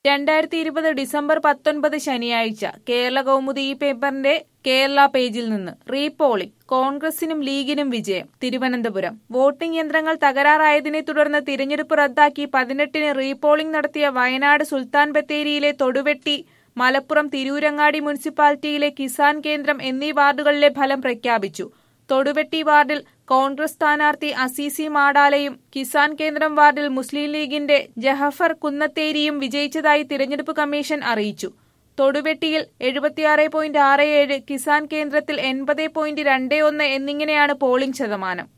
രണ്ടായിരത്തി ഇരുപത് ഡിസംബർ പത്തൊൻപത് ശനിയാഴ്ച കേരള കൗമുദി ഈ പേപ്പറിന്റെ കേരള പേജിൽ നിന്ന് റീപോളിംഗ് കോൺഗ്രസിനും ലീഗിനും വിജയം തിരുവനന്തപുരം വോട്ടിംഗ് യന്ത്രങ്ങൾ തകരാറായതിനെ തുടർന്ന് തിരഞ്ഞെടുപ്പ് റദ്ദാക്കി പതിനെട്ടിന് റീപോളിംഗ് നടത്തിയ വയനാട് സുൽത്താൻ ബത്തേരിയിലെ തൊടുവെട്ടി മലപ്പുറം തിരൂരങ്ങാടി മുനിസിപ്പാലിറ്റിയിലെ കിസാൻ കേന്ദ്രം എന്നീ വാർഡുകളിലെ ഫലം പ്രഖ്യാപിച്ചു തൊടുവെട്ടി വാർഡിൽ കോൺഗ്രസ് സ്ഥാനാർത്ഥി അസീസി മാടാലയും കിസാൻ കേന്ദ്രം വാർഡിൽ മുസ്ലിം ലീഗിന്റെ ജഹഫർ കുന്നത്തേരിയും വിജയിച്ചതായി തിരഞ്ഞെടുപ്പ് കമ്മീഷൻ അറിയിച്ചു തൊടുവെട്ടിയിൽ എഴുപത്തിയാറ് പോയിന്റ് ആറ് ഏഴ് കിസാൻ കേന്ദ്രത്തിൽ എൺപത് പോയിന്റ് രണ്ട് ഒന്ന് എന്നിങ്ങനെയാണ് പോളിംഗ് ശതമാനം